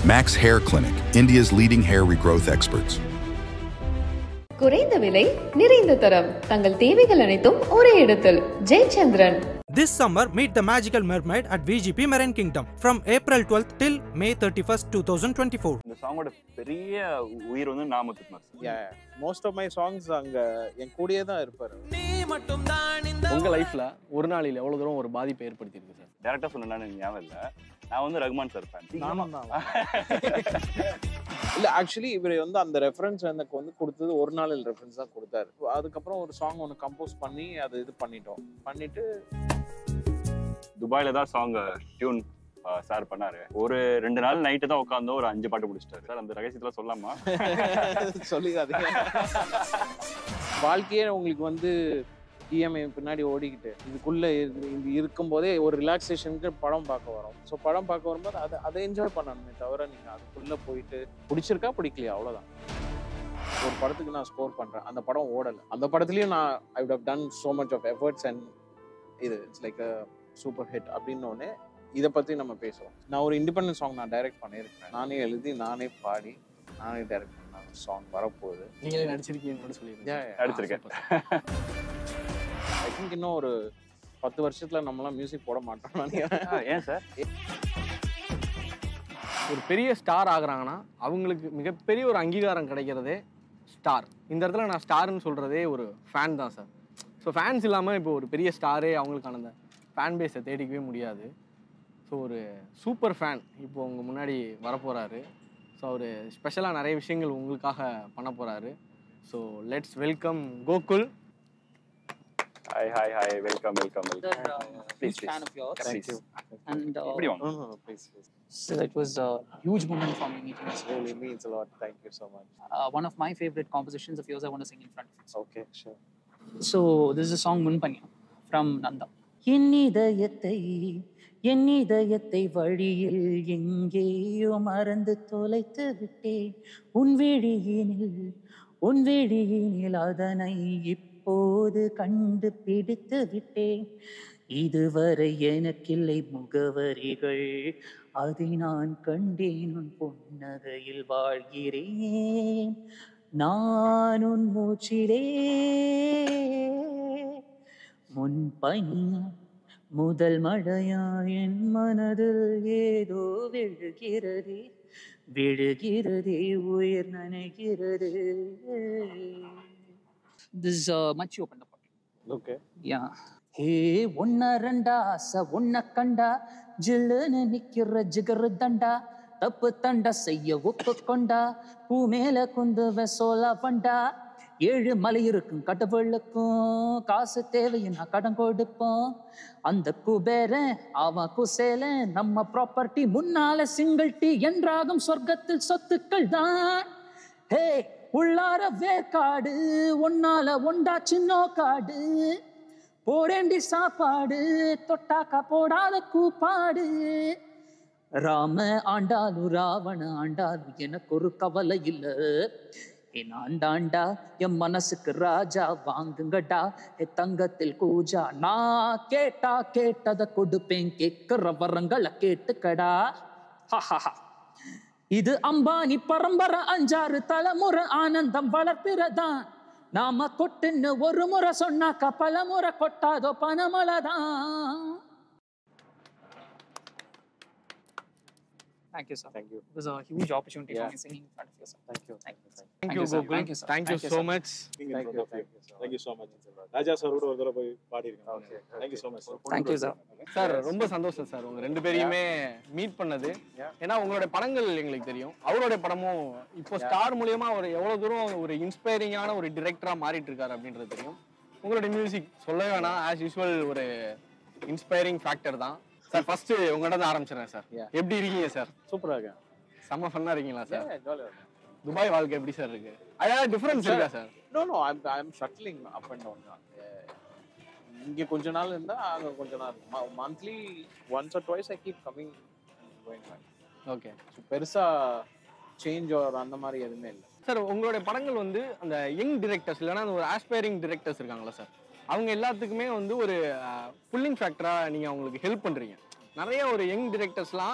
Max Hair Clinic, India's leading hair regrowth experts. குறைந்த விலை நிறைந்த தரம் தங்கள் தேவைகள் அனைத்தும் ஒரே இடத்தில் Jayachandran This summer, meet the magical mermaid at VGP Marine Kingdom from April 12th till May 31st, 2024. இந்த சாங்கோட பெரிய உயிர் வந்து நாமத்துக்குமார் sir most of my songs அங்க என் கூடயே தான் இருப்பாரு உங்க லைஃப்ல ஒரு நாளில் எவ்வளவு தூரம் ஒரு பாதிப்பை ஏற்படுத்தியிருக்கு சார் டேரக்டா சொன்னேன்னு எனக்கு ஞாபகம் இல்ல நான் வந்து ரகுமான் சார் ஃபேன் நானும் தான் இல்ல ஆக்சுவலி இவர் வந்து அந்த ரெஃபரன்ஸ் எனக்கு வந்து கொடுத்தது ஒரு நாளில் ரெஃபரன்ஸ் தான் கொடுத்தாரு அதுக்கப்புறம் ஒரு சாங் ஒன்று கம்போஸ் பண்ணி அதை இது பண்ணிட்டோம் பண்ணிட்டு துபாயில தான் சாங் டியூன் சார் பண்ணாரு ஒரு ரெண்டு நாள் நைட்டு தான் உட்காந்தோம் ஒரு அஞ்சு பாட்டு முடிச்சிட்டாரு சார் அந்த ரகசியத்துல சொல்லாமா சொல்லிடாதீங்க வாழ்க்கையே உங்களுக்கு வந்து இஎம்ஐ பின்னாடி ஓடிக்கிட்டு இதுக்குள்ள இரு- இது இருக்கும்போதே ஒரு ரிலாக்ஸேஷனுக்கு படம் பார்க்க வரோம் ஸோ படம் பார்க்க வரும்போது அதை அதை என்ஜாய் பண்ணணுமே தவிர நீங்க அதுக்குள்ள போயிட்டு பிடிச்சிருக்கா பிடிக்கலையா அவ்வளவுதான் ஒரு படத்துக்கு நான் ஸ்கோர் பண்றேன் அந்த படம் ஓடலை அந்த படத்துலயும் நான் I would have done so much of efforts and இது it's like a super hit அப்படின்னோடனே இதை பத்தி நம்ம பேசுவோம் நான் ஒரு இண்டிபெண்டன்ட் சாங் நான் டைரக்ட் பண்ணியிருக்கேன் நானே எழுதி நானே பாடி நானே டைரக்ட் பண்ண சாங் வரப்போகுது நீங்களே நடிச்சிருக்கீங்கன்னு கூட சொல்லியிருக்கீங்க Yeah, yeah. நடிச்சிருக்கேன் ஐ திங்க் இன்னும் ஒரு பத்து வருஷத்துல நம்மலாம் மியூசிக் போட மாட்டோம் நினைக்கிறேன் ஏன் சார் ஒரு பெரிய ஸ்டார் ஆகுறாங்கன்னா அவங்களுக்கு மிகப்பெரிய ஒரு அங்கீகாரம் கிடைக்கிறதே ஸ்டார் இந்த இடத்துல நான் ஸ்டார்னு சொல்கிறதே ஒரு ஃபேன் தான் சார் ஸோ ஃபேன்ஸ் இல்லாமல் இப்போ ஒரு பெரிய ஸ்டாரே அவங்களுக்கான அந்த ஃபேன் பேஸை தேடிக்கவே முடியாது ஸோ ஒரு சூப்பர் ஃபேன் இப்போ உங்கள் முன்னாடி வரப்போகிறாரு ஸோ அவர் ஸ்பெஷலாக நிறைய விஷயங்கள் உங்களுக்காக பண்ண போகிறாரு so let's welcome Gokul hi hi hi welcome welcome Sir, welcome uh, Please, huge fan please. of yours. Thank you. And uh, இப்படி வாங்க please please so it was a huge moment for me meeting you. really means a lot thank you so much Uh, one of my favorite compositions of yours I want to sing in front of you. okay sure So this is a song Munpanya from Nanda. என் இதயத்தை என் இதயத்தை வழியில் எங்கேயோ மறந்து தொலைத்து விட்டேன் உன் விழியினில் உன் விழியினில் அதனை இப்போது கண்டு பிடித்து விட்டேன் இதுவரை எனக்கில்லை முகவரிகள் அதை நான் கண்டேன் உன் புன்னகையில் வாழ்கிறேன் நான் உன் மூச்சிலே முன் பனியா முதல் மழையா என் மனதில் ஏதோ விழுகிறதே விழுகிறதே உயிர் நனைகிறது This is uh, much you opened up. okay Yeah. ஹே ஒன்ன ரெண்டா ஆசை ஒன்ன கண்டா ஜில்லுன்னு நிக்கிற ஜிகரு தண்டா தப்பு தண்டா செய்ய ஒப்புக்கொண்டா பூ மேல குந்து வெசோலா வண்டா ஏழு மலை இருக்கும் கடவுளுக்கும் காசு தேவைன்னா கடன் கொடுப்போம் அந்த குபேரன் அவன் குசேலன் நம்ம ப்ராப்பர்ட்டி முன்னால சிங்கிள் டி என்றாகும் சொர்க்கத்தில் சொத்துக்கள் தான் ஹே உள்ளார வேர்க்காடு ஒன்னால ஒண்டா சின்னோ காடு போடேண்டி சாப்பாடு தொட்டாக்கா போடாத கூப்பாடு ராம ஆண்டாலும் ராவண ஆண்டாலும் எனக்கு ஒரு கவலை இல்ல என் ஆண்டாண்டா என் மனசுக்கு ராஜா வாங்குங்கடா என் தங்கத்தில் கூஜா நான் கேட்டா கேட்டதை கொடுப்பேன் கேட்கிற வரங்களை கேட்டுக்கடா ஹஹஹா. இது அம்பானி பரம்பரை அஞ்சாறு தலைமுறை ஆனந்தம் வளர்ப்பிறதான் நாம கொட்டுன்னு ஒரு முறை சொன்னாக்கா பல முறை கொட்டாதோ பனமலைதான் Thank you, sir. thank you It was a huge opportunity Yeah. for me singing in front of you, sir. thank you Thank you. Thank Thank you you, sir. Gokul Thank you, sir. Thank you Thank you, so sir. Much thank you thank you thank you so much Raja சாரோட ஒரு தடவை போய் பாடியிருக்கேன் Okay, thank you so much Thank you, sir. Sir ரொம்ப சந்தோஷம் sir உங்க ரெண்டு பேரையுமே மீட் பண்ணது ஏன்னா உங்களோட படங்கள் எங்களுக்கு தெரியும் அவரோட படமும் இப்போ ஸ்டார் மூலியமா அவர் எவ்வளவு தூரம் ஒரு இன்ஸ்பைரிங்கான ஒரு டிரெக்டரா மாறிட்டு இருக்காரு அப்படின்றது தெரியும் உங்களோட மியூசிக் சொல்லவே வேணாம் ஆஸ் யூஸ்வல் ஒரு இன்ஸ்பைரிங் ஃபேக்டர் தான் சார் ஃபர்ஸ்ட் உங்கள்கிட்ட தான் ஆரம்பிச்சிடறேன் சார் Yeah. எப்படி இருக்கீங்க சார் சூப்பரா இருக்கேன் செம்ம ஃபன்னா இருக்கீங்களா சார் ஜாலியா இருக்கேன் துபாய் வாழ்க்கை எப்படி சார் இருக்கு அதாவது டிஃபரன்ஸ் இருக்கா sir no no I'm I'm shuttling up and down தான் இங்க கொஞ்ச நாள் இருந்தா அங்க கொஞ்ச நாள் monthly once or twice I keep coming going okay பெருசா சேஞ்ச் ஆர் அந்த மாதிரி எதுவுமே இல்லை சார் உங்களுடைய படங்கள் வந்து அந்த யங் டிரெக்டர்ஸ் இல்லைன்னா அந்த ஒரு ஆஸ்பைரிங் டிரெக்டர்ஸ் இருக்காங்களா சார் அவங்க எல்லாத்துக்குமே வந்து ஒரு புல்லிங் ஃபேக்டராக நீங்கள் அவங்களுக்கு ஹெல்ப் பண்ணுறீங்க நிறைய ஒரு யங் டிரெக்டர்ஸ்லாம்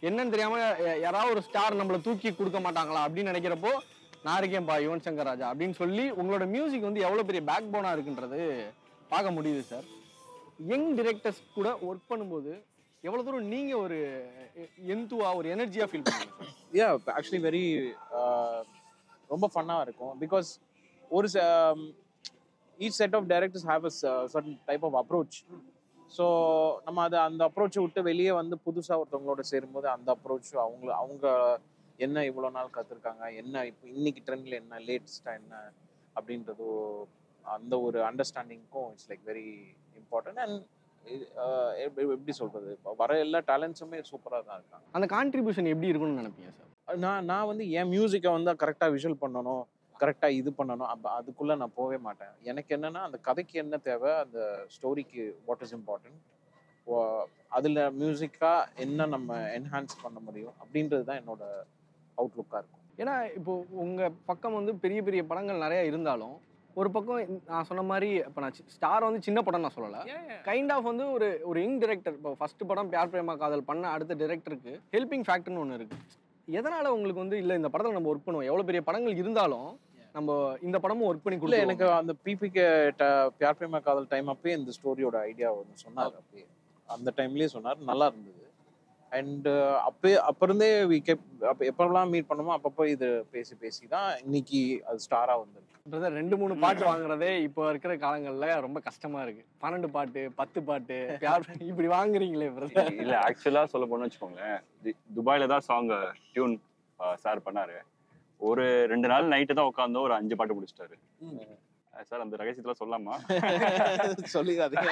என்னன்னு தெரியாம யா- யாராவது ஒரு ஸ்டார் நம்மளை தூக்கி கொடுக்க மாட்டாங்களா அப்படின்னு நினைக்கிறப்போ நான் இருக்கேன்பா யுவன் சங்கர் ராஜா அப்படின்னு சொல்லி உங்களோட மியூசிக் வந்து எவ்வளோ பெரிய பேக் போனா இருக்குன்றது பார்க்க முடியுது சார் யங் டிரெக்டர்ஸ் கூட ஒர்க் பண்ணும்போது எவ்வளோ தூரம் நீங்க ஒரு எந்துவா ஒரு எனர்ஜியா ஃபீல் பண்ணுவீங்க சார் யா ஆக்சுவலி வெரி ரொம்ப ஃபன்னாக இருக்கும் பிகாஸ் ஒரு each set of directors have a certain type of approach so நம்ம அதை அந்த அப்ரோச்சை விட்டு வெளியே வந்து புதுசாக ஒருத்தவங்களோட சேரும்போது அந்த அப்ரோச் அவங்க அவங்க என்ன இவ்வளோ நாள் கற்றுருக்காங்க என்ன இப்போ இன்னைக்கு ட்ரெண்டில் என்ன லேட்டஸ்ட்டாக என்ன அப்படின்றதோ அந்த ஒரு அண்டர்ஸ்டாண்டிங்க்கும் it's like very important and எப்படி சொல்கிறது வர எல்லா டேலண்ட்ஸுமே சூப்பராக தான் இருக்காங்க அந்த கான்ட்ரிபியூஷன் எப்படி இருக்கும்னு நினைப்பீங்க சார் நான் நான் வந்து என் மியூசிக்கை வந்து கரெக்டாக விஷுவல் பண்ணணும் கரெக்டாக இது பண்ணணும் அப்போ அதுக்குள்ளே நான் போகவே மாட்டேன் எனக்கு என்னன்னா அந்த கதைக்கு என்ன தேவை அந்த ஸ்டோரிக்கு வாட் இஸ் இம்பார்ட்டன்ட் அதில் மியூசிக்காக என்ன நம்ம என்ஹான்ஸ் பண்ண முடியும் அப்படின்றது தான் என்னோட அவுட்லுக்காக இருக்கும் ஏன்னா இப்போ உங்க பக்கம் வந்து பெரிய பெரிய படங்கள் நிறைய இருந்தாலும் ஒரு பக்கம் நான் சொன்ன மாதிரி இப்போ நான் ஸ்டார் வந்து சின்ன படம் நான் சொல்லலை கைண்ட் ஆஃப் வந்து ஒரு ஒரு யங் டிரெக்டர் இப்போ ஃபர்ஸ்ட் படம் பியார் பிரேமா காதல் பண்ண அடுத்த டிரெக்டருக்கு ஹெல்பிங் ஃபேக்டர்னு ஒன்று இருக்கு எதனால உங்களுக்கு வந்து இல்லை இந்த படத்தில் நம்ம ஒர்க் பண்ணுவோம் எவ்வளோ பெரிய படங்கள் இருந்தாலும் நம்ம இந்த படமும் ஒர்க் பண்ணி இல்லை கொடுத்து எனக்கு அந்த பிபிகே பியார் பிரேமா காதல் டைம் அப்பயே இந்த ஸ்டோரியோட ஐடியா ஒன்று சொன்னார் அப்பயே அந்த டைம்லேயே சொன்னார் நல்லா இருந்தது அண்ட் அப்பயே அப்போ இருந்தே வி கெப் அப்போ எப்போல்லாம் மீட் பண்ணுமோ அப்பப்போ இது பேசி பேசி தான் இன்னைக்கு அது ஸ்டாராக வந்திருக்கு பிரதர் ரெண்டு மூணு பாட்டு வாங்குறதே இப்போ இருக்கிற காலங்கள்ல ரொம்ப கஷ்டமா இருக்கு பன்னெண்டு பாட்டு பத்து பாட்டு பியார் இப்படி வாங்குறீங்களே பிரதர் இல்ல ஆக்சுவலா சொல்ல போனோம்னு வச்சுக்கோங்களேன் தி- துபாயில தான் சாங் டியூன் சார் பண்ணாரு ஒரு ரெண்டு நாள் நைட்டு தான் உட்காந்து ஒரு அஞ்சு பாட்டு முடிச்சிட்டாரு சார் அந்த ரகசியத்துல சொல்லாமா சொல்லிடாதீங்க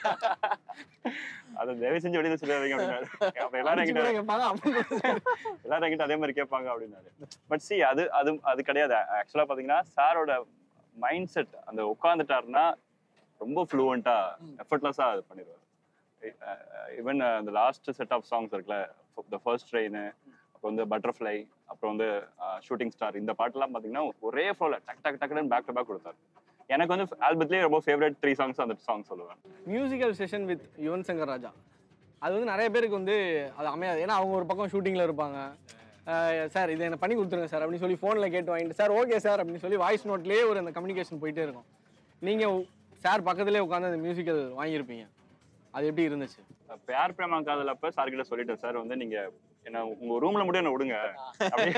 அதை தயவு செஞ்சு வெளியில சொல்லாதீங்க அப்படின்னாரு அப்ப எல்லாரும் என்கிட்ட எல்லாரும் என்கிட்ட அதே மாதிரி கேட்பாங்க அப்படின்னாரு பட் சி அது அது அது கிடையாது ஆக்சுவலா பாத்தீங்கன்னா சாரோட மைண்ட் செட் அந்த உட்காந்துட்டாருன்னா ரொம்ப ஃப்ளூவெண்டா எஃபர்ட்லெஸ்ஸா அது பண்ணிடுவாரு ஈவன் அந்த லாஸ்ட் செட் ஆஃப் சாங்ஸ் இருக்குல்ல த ஃபர்ஸ்ட் ட்ரெயின் அப்புறம் வந்து பட்டர்ஃப்ளை அப்புறம் வந்து ஷூட்டிங் ஸ்டார் இந்த பாட்டுலாம் பாத்தீங்கன்னா ஒரே ஃப்ளோல டக் டக் டக்குன்னு பேக் டு பேக் கொடுத்தாரு எனக்கு வந்து ஆல்பத்லேயே ரொம்ப ஃபேவரட் த்ரீ சாங்ஸ் அந்த சாங் சொல்லுவேன் musical session with Yuvan Shankar Raja அது வந்து நிறைய பேருக்கு வந்து அது அமையாது ஏன்னா அவங்க ஒரு பக்கம் ஷூட்டிங்கில் இருப்பாங்க சார் இதை எனக்கு பண்ணி கொடுத்துருங்க சார் அப்படின்னு சொல்லி ஃபோனில் கேட்டு வாங்கிட்டு சார் ஓகே சார் அப்படின்னு சொல்லி வாய்ஸ் நோட்லேயே ஒரு அந்த கம்யூனிகேஷன் போயிட்டே இருக்கும் நீங்கள் சார் பக்கத்துலேயே உட்காந்து அந்த மியூசிக்கல் வாங்கியிருப்பீங்க அது எப்படி இருந்துச்சு பேர் பிரேமா காதல் அப்ப சார் கிட்ட சொல்லிட்டேன் சார் வந்து நீங்க என்ன உங்க ரூம்ல மட்டும் என்ன விடுங்க அப்படியே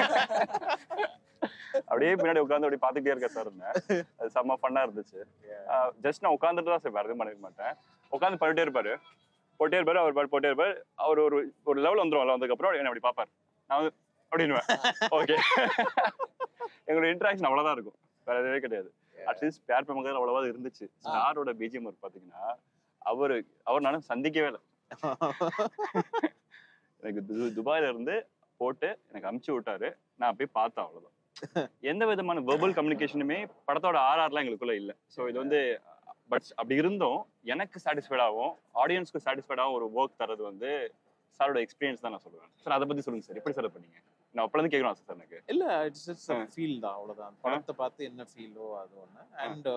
அப்படியே பின்னாடி உட்காந்து அப்படி பாத்துக்கிட்டே இருக்க சார் இருந்தேன் அது செம்ம ஃபன்னா இருந்துச்சு ஜஸ்ட் நான் உட்காந்துட்டு தான் சார் வேற எதுவும் பண்ணிக்க மாட்டேன் உட்காந்து பண்ணிட்டே இருப்பாரு போட்டே இருப்பாரு அவர் பாட்டு போட்டே இருப்பாரு அவர் ஒரு ஒரு லெவல் வந்துரும் வந்ததுக்கப்புறம் என்ன அப்படி பார்ப்பார் நான் வந்து அப்படின்னுவேன் ஓகே எங்களோட இன்ட்ராக்ஷன் அவ்வளவுதான் இருக்கும் வேற எதுவே கிடையாது அட்லீஸ்ட் பேர் பிரேமகர் அவ்வளவா இருந்துச்சு ஸ்டாரோட பிஜிஎம் பாத்தீங்கன்னா அவரு அவர் நானும் சந்திக்கவே இல்லை எனக்கு து- துபாயில இருந்து போட்டு எனக்கு அமுச்சு விட்டாரு நான் போய் பார்த்தேன் அவ்வளவுதான் எந்த விதமான வெர்பல் கம்யூனிகேஷனுமே படத்தோட ஆர்ஆர்லாம் எங்களுக்குள்ள இல்ல ஸோ இது வந்து பட் அப்படி இருந்தும் எனக்கு சாட்டிஸ்ஃபைடாகவும் ஆடியன்ஸ்க்கு சாட்டிஸ்ஃபைடாகவும் ஒரு ஒர்க் தரது வந்து சாரோட எக்ஸ்பீரியன்ஸ் தான் நான் சொல்லுவேன் சார் அதை பத்தி சொல்லுங்க சார் எப்படி சார் பண்ணீங்க நான் அப்பலேருந்து கேட்கணும் சார் எனக்கு இல்ல இட்ஸ் இட்ஸ் ஃபீல் தான் அவ்வளவுதான் படத்தை பார்த்து என்ன ஃபீலோ அது ஒண்ணு அண்ட்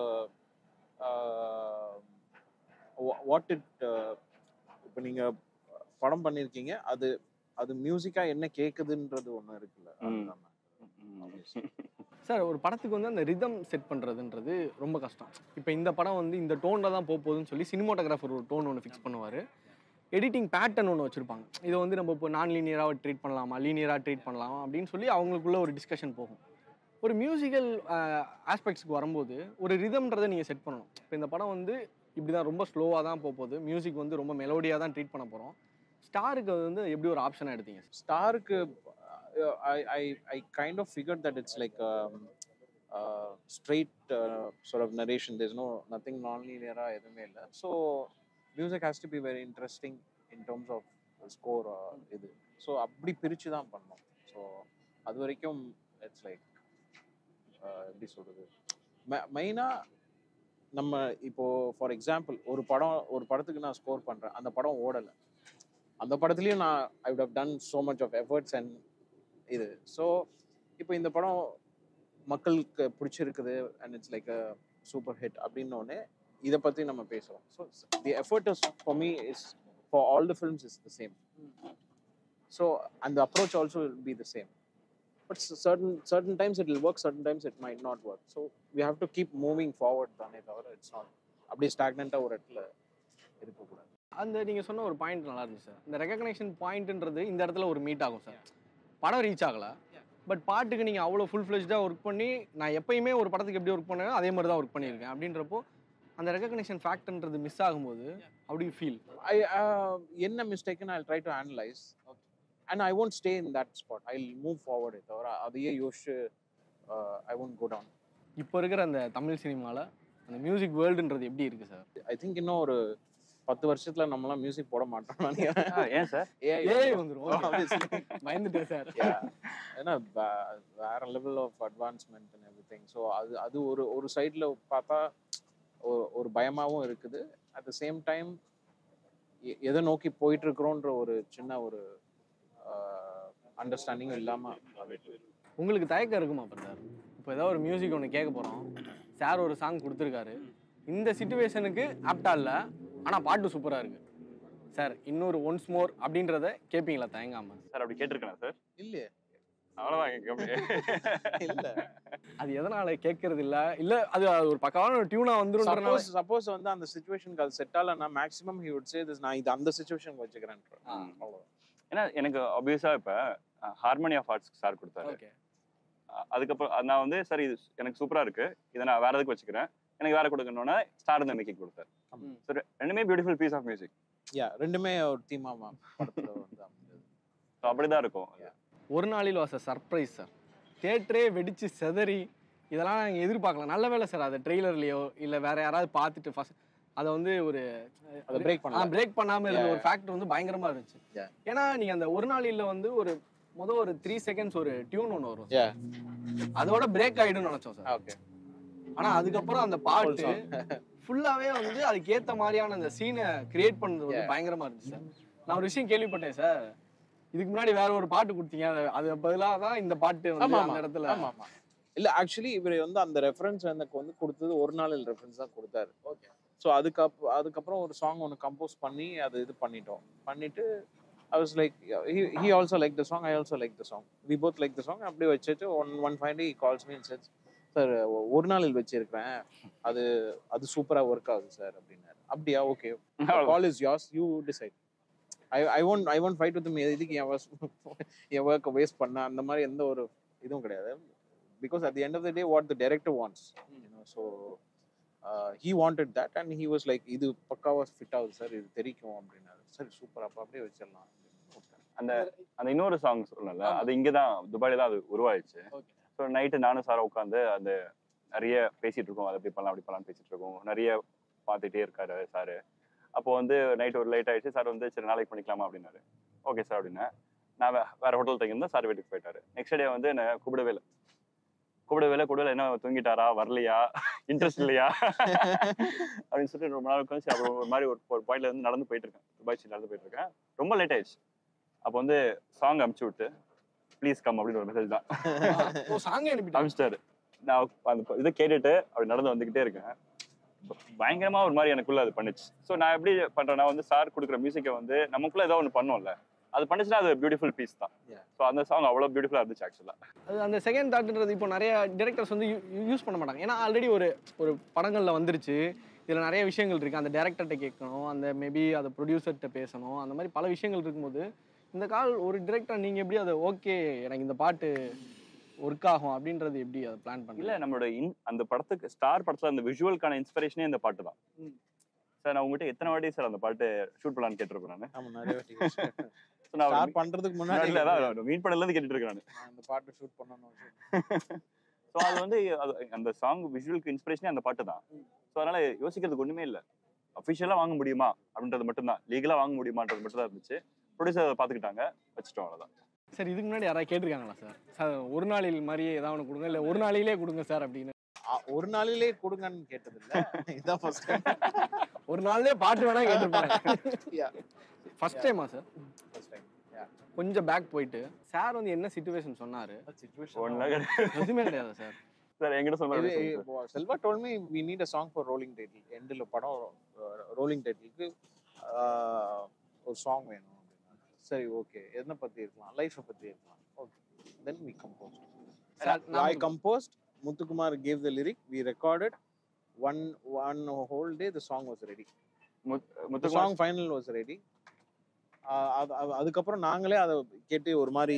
வாட் இட் இப்போ நீங்க படம் பண்ணிருக்கீங்க அது அது மியூசிக்கா என்ன கேக்குதுன்றது ஒண்ணு இருக்குல்ல அதுதான் சார் ஒரு படத்துக்கு வந்து அந்த ரிதம் செட் பண்ணுறதுன்றது ரொம்ப கஷ்டம் இப்போ இந்த படம் வந்து இந்த டோனில் தான் போக போகுதுன்னு சொல்லி சினிமோட்டோகிராஃபர் ஒரு டோன் ஒன்று ஃபிக்ஸ் பண்ணுவார் எடிட்டிங் பேட்டர்ன் ஒன்று வச்சுருப்பாங்க இதை வந்து நம்ம இப்போ நான் லீனியராக ட்ரீட் பண்ணலாமா லீனியராக ட்ரீட் பண்ணலாமா அப்படின்னு சொல்லி அவங்களுக்குள்ள ஒரு டிஸ்கஷன் போகும் ஒரு மியூசிக்கல் ஆஸ்பெக்ட்ஸ்க்கு வரும்போது ஒரு ரிதம்ன்றதை நீங்கள் செட் பண்ணணும் இப்போ இந்த படம் வந்து இப்படி தான் ரொம்ப ஸ்லோவாக தான் போக போகுது மியூசிக் வந்து ரொம்ப மெலோடியாக தான் ட்ரீட் பண்ண போகிறோம் ஸ்டாருக்கு அது வந்து எப்படி ஒரு ஆப்ஷனாக எடுத்தீங்க ஸ்டாருக்கு I I I kind of figure that it's like straight sort of narration there's no nothing non-linear எதுவுமே இல்லை so music has to be very interesting in terms of score இது ஸோ அப்படி பிரித்து தான் பண்ணோம் ஸோ அது வரைக்கும் இட்ஸ் லைக் எப்படி சொல்கிறது மெயினாக நம்ம இப்போ ஃபார் எக்ஸாம்பிள் ஒரு படம் ஒரு படத்துக்கு நான் ஸ்கோர் பண்ணுறேன் அந்த படம் ஓடலை அந்த படத்துலையும் நான் I would have done so much of efforts and இது ஸோ இப்போ இந்த படம் மக்களுக்கு பிடிச்சிருக்குது and it's like a super hit அப்படின்னோடனே இதை பற்றி நம்ம பேசுகிறோம் so the effort is for me is for all the films is the same so அந்த approach also will be the same but certain certain times it will work certain times it might not work so we have to keep moving forward தானே தவிர it's not அப்படியே ஸ்டாக்னண்ட்டாக ஒரு இடத்துல இருக்கக்கூடாது அந்த நீங்கள் சொன்ன ஒரு பாயிண்ட் நல்லா இருந்துச்சு சார் இந்த ரெகக்னேஷன் பாயிண்ட்ன்றது இந்த இடத்துல ஒரு மீட் ஆகும் சார் படம் ரீச் ஆகல பட் பாட்டுக்கு நீங்கள் அவ்வளோ ஃபுல் ஃப்ளெஜ்டாக ஒர்க் பண்ணி நான் எப்பயுமே ஒரு படத்துக்கு எப்படி ஒர்க் பண்ணேன் அதே மாதிரி தான் ஒர்க் பண்ணியிருக்கேன் அப்படின்றப்போ அந்த ரெகக்னேஷன் ஃபேக்ட்ன்றது மிஸ் ஆகும்போது அப்படி ஃபீல் ஐ என்ன மிஸ்டேக்குன்னு I try to analyse and I won't stay in that spot I move forward தவிர அதையே யோசிச்சு ஐ ஒன்ட் கோ டவுன் இப்போ இருக்கிற அந்த தமிழ் சினிமாவில் அந்த மியூசிக் வேர்ல்டுன்றது எப்படி இருக்குது சார் ஐ திங்க் இன்னும் ஒரு பத்து வருஷத்துல நம்மலாம் மியூசிக் போட மாட்டோம் ஆ, ஏன் சார் ஏஐ வந்துரும் பயந்துட்டேன் சார் ஏன்னா வே- வேற level of advancement and everything so அது அது ஒரு ஒரு சைடில் பார்த்தா ஒரு ஒரு பயமாகவும் இருக்குது அட் த சேம் டைம் எதை நோக்கி போயிட்டு இருக்கிறோன்ற ஒரு சின்ன ஒரு அண்டர்ஸ்டாண்டிங்கும் இல்லாமல் உங்களுக்கு தயக்கம் இருக்குமா சார் இப்போ ஏதோ ஒரு மியூசிக் ஒன்று கேட்க போகிறோம் சார் ஒரு சாங் கொடுத்துருக்காரு இந்த சுச்சுவேஷனுக்கு ஆப்டா இல்லை ஆனால் பாட்டு சூப்பராக இருக்கு சார் இன்னொரு ஒன்ஸ் மோர் அப்படின்றத கேட்பீங்களா தயங்காம சார் அப்படி கேட்டிருக்கேன் சார் இல்லையே அவ்வளோதான் இங்க அப்படி இல்ல அது எதனால கேட்கறது இல்ல இல்ல அது அது ஒரு பக்கமான ஒரு டியூனா வந்துருன்றனால சப்போஸ் சப்போஸ் வந்து அந்த சுச்சுவேஷனுக்கு அது செட் ஆகலன்னா maximum he would say this நான் இது அந்த சுச்சுவேஷனுக்கு வச்சுக்கிறேன் அவ்வளோ ஏன்னா எனக்கு ஆப்வியஸாக இப்போ ஹார்மோனி ஆஃப் ஆர்ட்ஸ் சார் கொடுத்தாரு ஓகே அ- அதுக்கப்புறம் அது நான் வந்து சரி இது எனக்கு சூப்பரா இருக்கு இதை நான் வேற எதுக்கு வச்சுக்கிறேன் எனக்கு வேற கொடுக்கணும்னா ஸ்டார் இந்த மேக்கிங் கொடுத்தாரு ஆமா. So, ரெ- ரெண்டுமே beautiful piece of music yeah ரெண்டுமே ஒரு தீமா படத்துல வந்து அமைஞ்சது ஸோ அப்படிதான் இருக்கும் ஒரு நாளில் வாச சர்ப்ரைஸ் சார் தேட்டரே வெடிச்சு செதறி இதெல்லாம் நாங்கள் எதிர்பார்க்கல நல்ல வேலை சார் அதை ட்ரெய்லர்லையோ இல்லை வேற யாராவது பார்த்துட்டு ஃபர்ஸ்ட் அதை வந்து ஒரு அதை பிரேக் பண்ணலாம் பிரேக் பண்ணாம இருந்த Yeah, ஒரு ஃபேக்டர் வந்து பயங்கரமா இருந்துச்சு Yeah. ஏன்னா நீங்க அந்த ஒரு நாளில் வந்து ஒரு முத ஒரு த்ரீ செகண்ட்ஸ் ஒரு டியூன் ஒன்று வரும் யா அதோட பிரேக் ஆயிடும்னு நினைச்சோம் சார் ஓகே ஆனா அதுக்கப்புறம் அந்த பாட்டு ஃபுல்லாவே வந்து அதுக்கு ஏத்த மாதிரியான அந்த சீனை கிரியேட் பண்ணது வந்து பயங்கரமா இருந்துச்சு சார் நான் ஒரு விஷயம் கேள்விப்பட்டேன் சார் இதுக்கு முன்னாடி வேற ஒரு பாட்டு கொடுத்தீங்க அது- அது பதிலாக தான் இந்த பாட்டு வந்து ஆமா அந்த ஆமா இடத்துல ஆமா ஆமா இல்ல ஆக்சுவலி இவர் வந்து அந்த ரெஃபரன்ஸ் எனக்கு வந்து கொடுத்தது ஒரு நாள் ரெஃபரன்ஸ் தான் கொடுத்தாரு ஓகே ஸோ அதுக்கு அதுக்கப்புறம் ஒரு சாங் ஒன்று கம்போஸ் பண்ணி அது இது பண்ணிட்டோம் பண்ணிட்டு I was like he also like the song I also like the song we both like the song அப்படியே வச்சுட்டு one one five calls mean set sir ஒரு நாளில் வச்சிருக்கிறேன் அது அது சூப்பராக ஒர்க் ஆகுது சார் அப்படின்னாரு அப்படியா okay call is as you decide I I won't I won't fight with me இதுக்கு என் was- என் ஒர்க்கை வேஸ்ட் பண்ண அந்த மாதிரி எந்த ஒரு இதுவும் கிடையாது because at the end of the day what the director wants you know so he wanted that and he was like இது பக்காவா ஃபிட் ஆகுது சார் இது தெரிக்கும் அப்படின்னாரு சரி சூப்பர் அப்போ அப்படியே வச்சிடலாம் அந்த அந்த இன்னொரு சாங் சொல்லல அது இங்கே தான் துபாயில தான் அது உருவாயிடுச்சு ஓகே ஸோ நைட்டு நானும் சார் உட்காந்து அந்த நிறைய பேசிட்டு இருக்கோம் அதை அப்படி பண்ணலாம் அப்படி பண்ணலாம் பேசிட்டு இருக்கோம் நிறைய பார்த்துட்டே இருக்காரு சார் அப்போ வந்து நைட் ஒரு லேட் ஆயிடுச்சு சார் வந்து சரி நாளைக்கு பண்ணிக்கலாமா அப்படின்னாரு ஓகே சார் அப்படின்னேன் நான் வே- வேற ஹோட்டல் தங்கியிருந்தேன் சார் வீட்டுக்கு போயிட்டாரு நெக்ஸ்ட் டே வந்து என்ன கூப்பிடவே இல்லை கூப்பிடவே இல்லை கூப்பிடவே என்ன தூங்கிட்டாரா வரலையா இன்ட்ரெஸ்ட் இல்லையா அப்படின்னு சொல்லிட்டு ரொம்ப நாள் உட்காந்து அப்புறம் ஒரு மாதிரி ஒரு ஒரு பாயிண்ட்ல இருந்து நடந்து போயிட்டு இருக்கேன் துபாய் street நடந்து போயிட்டு இருக்கேன் ரொம்ப லேட் ஆயிடுச்சு அப்போ வந்து சாங் அமுச்சு விட்டு ப்ளீஸ் கம் அப்படின்னு ஒரு மெசேஜ் தான் ஓ சாங் அனுப்பிட்டாங்க அமிச்சிட்டாரு நான் அந்த இதை கேட்டுட்டு அப்படி நடந்து வந்துகிட்டே இருக்கேன் பயங்கரமா ஒரு மாதிரி எனக்குள்ள அது பண்ணுச்சு ஸோ நான் எப்படி பண்றேன்னா வந்து சார் கொடுக்குற மியூசிக்கை வந்து நமக்குள்ள ஏதோ ஒன்று பண்ணோம்ல அது பண்ணுச்சுன்னா அது பியூட்டிஃபுல் பீஸ் தான் Yeah. ஸோ அந்த சாங் அவ்வளோ பியூட்டிஃபுல்லாக இருந்துச்சு ஆக்சுவலா அது அந்த செகண்ட் தாட்ன்றது இப்போ நிறைய டிரெக்டர்ஸ் வந்து யூஸ் பண்ண மாட்டாங்க ஏன்னா ஆல்ரெடி ஒரு ஒரு படங்களில் வந்துருச்சு இதில் நிறைய விஷயங்கள் இருக்குது அந்த டேரக்டர்கிட்ட கேட்கணும் அந்த மேபி அதை ப்ரொடியூசர்கிட்ட பேசணும் அந்த மாதிரி பல விஷயங்கள் இருக்கும்போது இந்த கால் ஒரு டிரெக்டர் நீங்கள் எப்படி அதை ஓகே எனக்கு இந்த பாட்டு ஒர்க் ஆகும் அப்படின்றது எப்படி அதை பிளான் பண்ணல இல்ல நம்மளோட இன் அந்த படத்துக்கு ஸ்டார் படத்துல அந்த விஷுவலுக்கான இன்ஸ்பிரேஷனே இந்த பாட்டு தான் ம். சார் நான் உங்ககிட்ட எத்தனை வாட்டி சார் அந்த பாட்டு ஷூட் பண்ணலான்னு கேட்டிருப்பேன் நான் ஆமா நிறைய வாட்டி So, நான் ஸ்டார்ட் பண்றதுக்கு முன்னாடி முன்னாடி மீட் பண்ணல இருந்து கேட்டுட்டு இருக்கேன் நான் நான் இந்த பாட்டு ஷூட் பண்ணணும் ஸோ அது வந்து அது அந்த சாங் விஷுவலுக்கு இன்ஸ்பிரேஷனே அந்த பாட்டு தான் ஸோ அதனால யோசிக்கிறதுக்கு ஒண்ணுமே இல்லை அஃபிஷியலாக வாங்க முடியுமா அப்படின்றது மட்டும்தான் லீகலாக வாங்க முடியுமான்றது மட்டும் தான் இருந்துச்சு ப்ரொடியூசர் அதை பார்த்துக்கிட்டாங்க வச்சுட்டோம் அவ்வளோதான் சார் இதுக்கு முன்னாடி யாராவது கேட்டிருக்காங்களா சார் சார் ஒரு நாளில் மாதிரியே ஏதாவது ஒன்று கொடுங்க இல்லை ஒரு நாளிலே கொடுங்க சார் அப்படின்னு ஆ, ஒரு நாளிலே கொடுங்கன்னு கேட்டது இல்ல இதான் ஃபர்ஸ்ட் ஒரு நாள்லயே பாட்டு வேணா கேட்டிருப்பாங்க Yeah. ஃபர்ஸ்ட் டைமா சார் ஃபர்ஸ்ட் டைம் யா கொஞ்சம் பேக் போயிட்டு சார் வந்து என்ன சுச்சுவேஷன் சொன்னாரு சிச்சுவேஷன் ஒன்றும் எதுவுமே கிடையாது சார் சார் என்கிட்ட இது சொன்னாரு இப்போ Selva told me we need a song for rolling title எண்டில் படம் ரோலிங் டைட்டிலுக்கு ஒரு சாங் வேணும் அப்படின்னா சரி ஓகே எதை பத்தி இருக்கலாம் லைஃப்பை பத்தி இருக்கலாம் okay then we compose sir, I நான் composed Muthukumar gave the lyric we recorded one one whole day the song was ready முத்- the Muthukumar song final was ready அதுக்கப்புறம் நாங்களே அதை கேட்டு ஒரு மாதிரி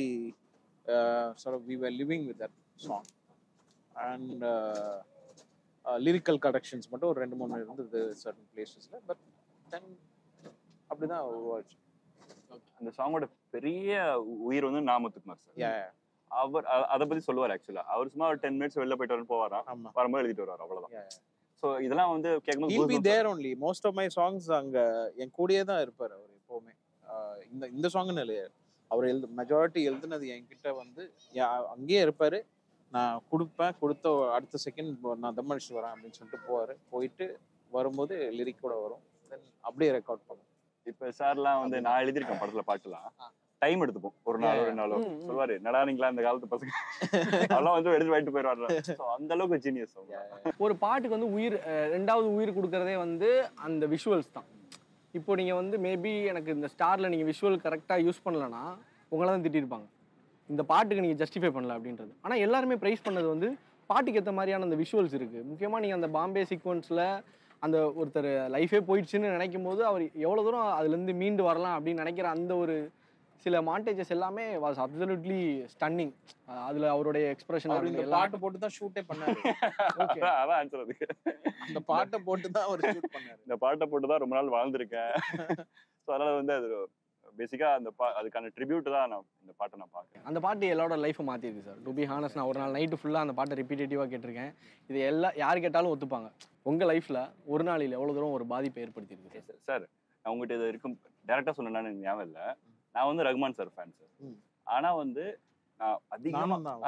we were living with that song and lyrical corrections மட்டும் ஒரு ரெண்டு மூணு இருந்தது சர்டன் பிளேசஸில் பட் தென் அப்படிதான் உருவாச்சு அந்த சாங்கோட பெரிய உயிர் வந்து நான் முத்துக்குமார் சார் யா அவர் அ- அதை பத்தி சொல்லுவார் ஆக்சுவலா அவர் சும்மா ஒரு டென் மினிட்ஸ் வெளில போயிட்டு வரணும் போவாராம் ஆமா வரும்போது எழுதிட்டு வருவார் அவ்வளவுதான் Yeah, சோ இதெல்லாம் வந்து கேட்கும்போது he'll be goosebumps there only most of my songs அங்க என் கூடயே தான் இருப்பார் அவர் எப்பவுமே ஆஹ் இந்த இந்த சாங்னு இல்லையா அவர் எழுது மெஜாரிட்டி எழுதுனது என்கிட்ட வந்து யா- அங்கேயே இருப்பாரு நான் கொடுப்பேன் கொடுத்த அடுத்த செகண்ட் நான் தம் அடிச்சுட்டு வரேன் அப்படின்னு சொல்லிட்டு போவாரு போயிட்டு வரும்போது லிரிக் கூட வரும் தென் அப்படியே ரெக்கார்ட் பண்ணும் இப்ப சார்லாம் வந்து நான் எழுதியிருக்கேன் படத்துல பாட்டுலாம் டைம் எடுத்துப்போம் ஒரு நாளோ Yeah, ரெண்டு நாளோ ம், ம். சொல்லுவாரு நடானீங்களா இந்த காலத்து பசங்க அதெல்லாம் வந்து எடுத்து வாங்கிட்டு போயிடுவாரு So, அந்த அளவுக்கு ஜீனியஸ் ஒரு பாட்டுக்கு வந்து உயிர் அஹ், ரெண்டாவது உயிர் கொடுக்கறதே வந்து அந்த விஷுவல்ஸ் தான் இப்போ நீங்கள் வந்து மேபி எனக்கு இந்த ஸ்டாரில் நீங்கள் விஷுவல் கரெக்டாக யூஸ் பண்ணலன்னா உங்களை தான் திட்டிருப்பாங்க இந்த பாட்டுக்கு நீங்கள் ஜஸ்டிஃபை பண்ணல அப்படின்றது ஆனால் எல்லாருமே ப்ரைஸ் பண்ணது வந்து பாட்டுக்கு ஏற்ற மாதிரியான அந்த விஷுவல்ஸ் இருக்குது முக்கியமாக நீங்கள் அந்த பாம்பே சீக்வன்ஸில் அந்த ஒருத்தர் லைஃபே போயிடுச்சுன்னு நினைக்கும் போது அவர் எவ்வளோ தூரம் அதுலேருந்து மீண்டு வரலாம் அப்படின்னு நினைக்கிற அந்த ஒரு சில மாண்டேஜஸ் எல்லாமே வாஸ் அப்சல்யூட்லி ஸ்டன்னிங் அதில் அவருடைய எக்ஸ்பிரஷன் அவர் இந்த பாட்டு போட்டு தான் ஷூட்டே பண்ணாரு ஓகே அதான் ஆன்சர் அதுக்கு அந்த பாட்டை போட்டு தான் அவர் ஷூட் பண்ணாரு இந்த பாட்டை போட்டு தான் ரொம்ப நாள் வாழ்ந்திருக்கேன் ஸோ அதனால வந்து அது பேசிக்கா அந்த பா அதுக்கான ட்ரிபியூட் தான் நான் இந்த பாட்டை நான் பார்க்கறேன் அந்த பாட்டு எல்லாரோட லைஃப்பை மாற்றிருக்கு சார் டு பி ஹானஸ் நான் ஒரு நாள் நைட்டு ஃபுல்லாக அந்த பாட்டை ரிப்பீட்டேட்டிவாக கேட்டிருக்கேன் இது எல்லா யார் கேட்டாலும் ஒத்துப்பாங்க உங்கள் லைஃப்பில் ஒரு நாளில் எவ்வளோ தூரம் ஒரு பாதிப்பை ஏற்படுத்தியிருக்கு சார் சார் நான் உங்ககிட்ட இது இருக்கும் டேரக்டா சொன்னேன்னு எனக்கு ஞாபகம் இல்லை நான் வந்து ரகுமான் சார் ஃபேன் சார் ம். ஆனா வந்து நான் அதிகமா நானும் தான்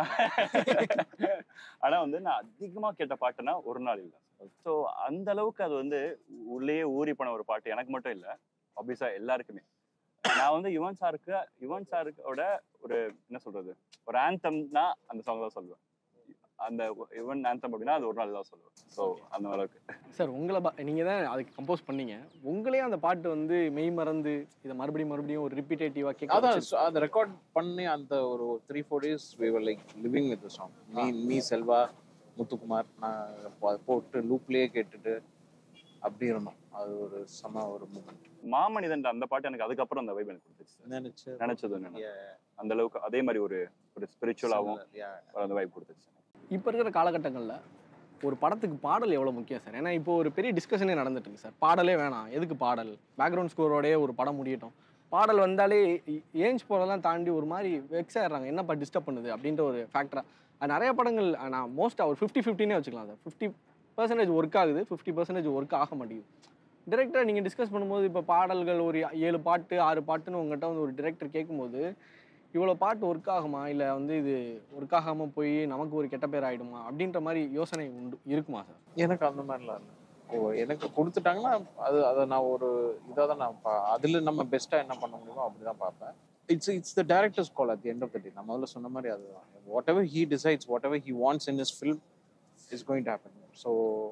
ஆனா வந்து நான் அதிகமா கேட்ட பாட்டுனா ஒரு நாள் இல்லை ஸோ அந்த அளவுக்கு அது வந்து உள்ளேயே ஊறி போன ஒரு பாட்டு எனக்கு மட்டும் இல்ல ஆப்வியஸா எல்லாருக்குமே நான் வந்து யுவன் சாருக்கு யுவன் சாருக்கோட ஒரு என்ன சொல்றது ஒரு ஆந்தம்னா அந்த சாங் தான் சொல்லுவேன் அந்த யுவன் ஆந்தம் அப்படின்னா அது ஒரு நாள் தான் சொல்லுவேன் ஸோ அந்த அளவுக்கு சார் உங்களை பா நீங்கள் தான் அதுக்கு கம்போஸ் பண்ணீங்க உங்களே அந்த பாட்டு வந்து மெய் மறந்து இதை மறுபடியும் மறுபடியும் ஒரு ரிப்பீட்டேட்டிவாக கேட்க அதான் வச்சிருக்கு. so அந்த ரெக்கார்ட் பண்ணி அந்த ஒரு three four days we were like living with song me me Selva Muthukumar நான் போ- போட்டு லூப்லயே கேட்டுட்டு அப்படி இருந்தோம் அது ஒரு செம ஒரு மூமெண்ட் மாமனிதன் அந்த பாட்டு எனக்கு அதுக்கப்புறம் அந்த வைப் எனக்கு கொடுத்துச்சு நினைச்சு நினைச்சது என்னன்னா, Yeah. அந்த அளவுக்கு அதே மாதிரி ஒரு ஒரு ஸ்பிரிச்சுவலாகவும் Yeah. அந்த வைப் கொடுத்துச்சு இப்போ இருக்கிற காலகட்டங்களில் ஒரு படத்துக்கு பாடல் எவ்வளோ முக்கியம் சார் ஏன்னா இப்போ ஒரு பெரிய டிஸ்கஷனே நடந்துட்டு இருக்கு சார் பாடலே வேணாம் எதுக்கு பாடல் பேக்ரவுண்ட் ஸ்கோரோடயே ஒரு படம் முடியட்டும் பாடல் வந்தாலே ஏஞ்ச் போகிறதெல்லாம் தாண்டி ஒரு மாதிரி வெக்ஸ் ஆயிடுறாங்க என்னப்பா டிஸ்டர்ப் பண்ணுது அப்படின்ற ஒரு ஃபேக்டராக நிறைய படங்கள் அஹ், நான் மோஸ்ட்டாக ஒரு ஃபிஃப்டி ஃபிஃப்டினே வச்சுக்கலாம் சார் ஃபிஃப்டி பர்சன்டேஜ் ஒர்க் ஆகுது ஃபிஃப்டி பர்சன்டேஜ் ஒர்க் ஆக மாட்டேங்குது டிரெக்டராக நீங்கள் டிஸ்கஸ் பண்ணும்போது இப்போ பாடல்கள் ஒரு ஏழு பாட்டு ஆறு பாட்டுன்னு உங்கள்கிட்ட வந்து ஒரு டிரெக்டர் கேட்கும்போது இவ்வளோ பாட்டு ஒர்க் ஆகுமா இல்லை வந்து இது ஒர்க் ஆகாமல் போய் நமக்கு ஒரு கெட்ட பேர் ஆகிடுமா அப்படின்ற மாதிரி யோசனை உண்டு இருக்குமா சார் எனக்கு அந்த மாதிரிலாம் இல்லை ஓ எனக்கு கொடுத்துட்டாங்கன்னா அது அதை நான் ஒரு இதாக தான் நான் பா அதில் நம்ம பெஸ்ட்டாக என்ன பண்ண முடியுமோ அப்படி தான் பார்ப்பேன் it's it's the directors call at the end of the day நம்ம முதல்ல சொன்ன மாதிரி அதுதான் whatever he decides whatever he wants in is film is going to happen so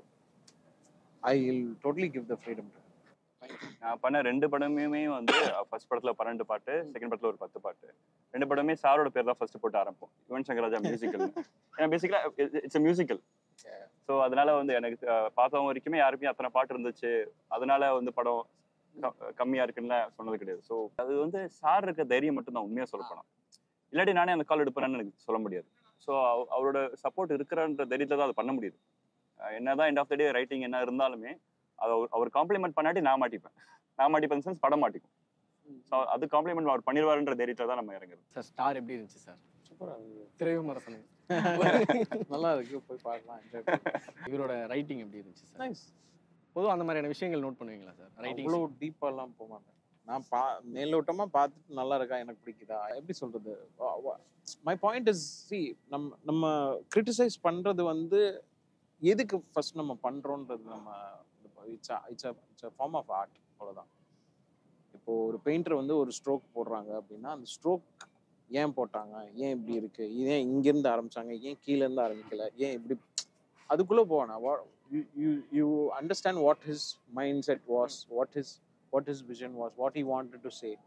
I will totally give the freedom to நான் பண்ண ரெண்டு படமுமே வந்து ஃபர்ஸ்ட் படத்துல பன்னெண்டு பாட்டு செகண்ட் படத்துல ஒரு பத்து பாட்டு ரெண்டு படமே சாரோட பேர் தான் ஃபர்ஸ்ட் போட்டு ஆரம்பிப்போம் யுவன் சங்கர் ராஜா மியூசிக்கல் ஏன்னா பேசிக்கலா இட்ஸ் மியூசிக்கல் ஸோ அதனால வந்து எனக்கு அஹ், பார்த்தவங்க வரைக்குமே யாருக்குமே அத்தனை பாட்டு இருந்துச்சு அதனால வந்து படம் க- கம்மியா இருக்குன்னு சொன்னது கிடையாது ஸோ அது வந்து சார் இருக்க தைரியம் மட்டும் தான் உண்மையா சொல்ல போனா இல்லாட்டி நானே அந்த கால் எடுப்பேன்னு எனக்கு சொல்ல முடியாது ஸோ அவரோட சப்போர்ட் இருக்கிறன்ற தைரியத்தை தான் அது பண்ண முடியுது அஹ், என்னதான் end of the day writing என்ன இருந்தாலுமே அதை அவர்- அவர் காம்ப்ளிமெண்ட் பண்ணாட்டி நான் மாட்டிப்பேன் நான் மாட்டிப்பேன் சென்ஸ் படம் மாட்டிக்கும் ஸோ அது காம்ப்ளிமெண்ட் அவர் பண்ணிடுவாருன்ற தைரியத்தில் தான் நம்ம இறங்குறது சார் ஸ்டார் எப்படி இருந்துச்சு சார் சூப்பராக திரைவிமரசனம் நல்லா இருக்கு போய் பார்க்கலாம் என்ஜாய் இவரோட ரைட்டிங் எப்படி இருந்துச்சு சார் நைஸ் பொதுவாக அந்த மாதிரியான விஷயங்கள் நோட் பண்ணுவீங்களா சார் ரைட்டிங் அவ்வளோ டீப்பாலாம் போக மாட்டேன் நான் பா மேலோட்டமா பார்த்துட்டு நல்லா இருக்கா எனக்கு பிடிக்குதா எப்படி சொல்றது மை பாயிண்ட் இஸ் சி நம்ம நம்ம கிரிட்டிசைஸ் பண்றது வந்து எதுக்கு ஃபர்ஸ்ட் நம்ம பண்றோன்றது நம்ம it's it's it's form of art அவ்வளோதான் இப்போ ஒரு பெயிண்டர் வந்து ஒரு ஸ்ட்ரோக் போடுறாங்க அப்படின்னா அந்த ஸ்ட்ரோக் ஏன் போட்டாங்க ஏன் இப்படி இருக்கு ஏன் இங்கேருந்து ஆரம்பிச்சாங்க ஏன் கீழே இருந்து ஆரம்பிக்கல ஏன் இப்படி அதுக்குள்ள போனா you you understand what his mindset was what his what his vision was, what he wanted to say.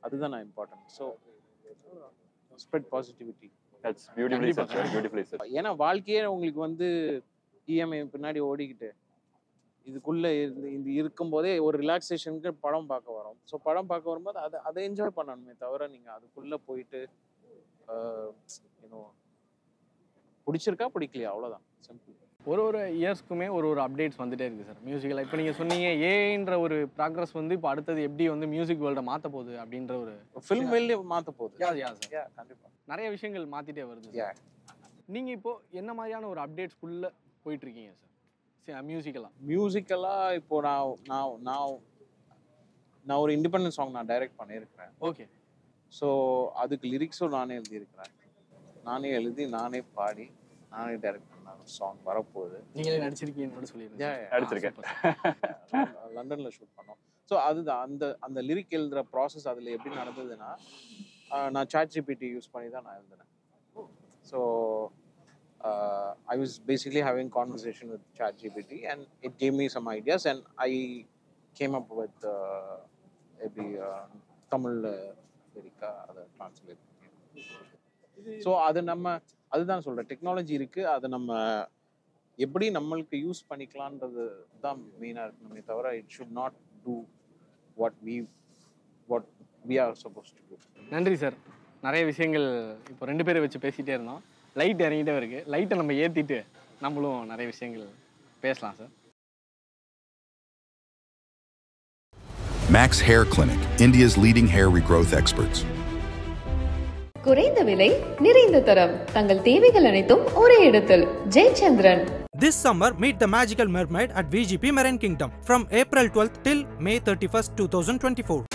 அதுதான் நான் important so spread positivity that's beautifully கண்டிப்பா சச் பியூட்டிஃபுல்லி சச் ஏன்னா வாழ்க்கையே உங்களுக்கு வந்து இஎம்ஐ பின்னாடி ஓடிக்கிட்டு இதுக்குள்ள இருந்து இது இருக்கும்போதே ஒரு ரிலாக்ஸேஷனுக்கு படம் பார்க்க வரோம் ஸோ படம் பார்க்க வரும்போது அதை அதை என்ஜாய் பண்ணணுமே தவிர நீங்க அதுக்குள்ள போயிட்டு இன்னும் பிடிச்சிருக்கா பிடிக்கலையா அவ்வளோதான் சிம்பிள் ஒரு ஒரு இயர்ஸ்க்குமே ஒரு ஒரு அப்டேட்ஸ் வந்துட்டே இருக்குது சார் மியூசிக்கில் இப்போ நீங்கள் சொன்னீங்க ஏன்ற ஒரு ப்ராக்ரஸ் வந்து இப்போ அடுத்தது எப்படி வந்து மியூசிக் வேர்ல்டை மாற்ற போகுது அப்படின்ற ஒரு ஃபில்ம் வெளியே மாற்ற போகுது யா யா சார் Yeah, கண்டிப்பா நிறைய விஷயங்கள் மாற்றிட்டே வருது Yeah. நீங்கள் இப்போ என்ன மாதிரியான ஒரு அப்டேட்ஸ்குள்ளே போயிட்டு இருக்கீங்க சார் மியூசிக்கெல்லாம் மியூசிக்கலாக இப்போ நான் நான் நான் நான் ஒரு இண்டிபெண்டன்ட் சாங் நான் டைரக்ட் பண்ணியிருக்கிறேன் ஓகே ஸோ அதுக்கு லிரிக்ஸும் நானே எழுதியிருக்கிறேன் நானே எழுதி நானே பாடி நானே டைரக்ட் பண்ண சாங் வரப்போகுது நீங்களே நடிச்சிருக்கீங்கன்னு கூட சொல்லியிருந்தேன் Yeah, yeah. நடிச்சிருக்கேன். லண்டன்ல ஷூட் பண்ணோம் ஸோ அதுதான் அந்த அந்த லிரிக் எழுதுற ப்ராசஸ் அதில் எப்படி நடந்ததுன்னா ஆஹ் நான் சாட் ஜிபிடி யூஸ் பண்ணி தான் நான் எழுதினேன் so I was basically having conversation with ChatGPT and it came me some ideas and I came up with எப்படி தமிழில் லிரிக்கா அதை ட்ரான்ஸ்லேட் பண்ணி ஸோ அது நம்ம அதுதான் சொல்கிறேன் டெக்னாலஜி இருக்குது அதை நம்ம எப்படி நம்மளுக்கு யூஸ் பண்ணிக்கலான்றது தான் மெயினாக இருக்கணுமே தவிர it should not do what we what we are suppose to do நன்றி சார் நிறைய விஷயங்கள் இப்போ ரெண்டு பேரை வச்சு பேசிகிட்டே இருந்தோம் லைட் இறங்கிட்டே இருக்கு லைட்டை நம்ம ஏற்றிட்டு நம்மளும் நிறைய விஷயங்கள் பேசலாம் sir Max Hair Clinic, India's leading hair regrowth experts. குறைந்த விலை நிறைந்த தரம் தங்கள் தேவைகள் அனைத்தும் ஒரே இடத்தில் Jayachandran This summer, meet the magical mermaid at VGP Marine Kingdom from April 12th till May 31st, 2024.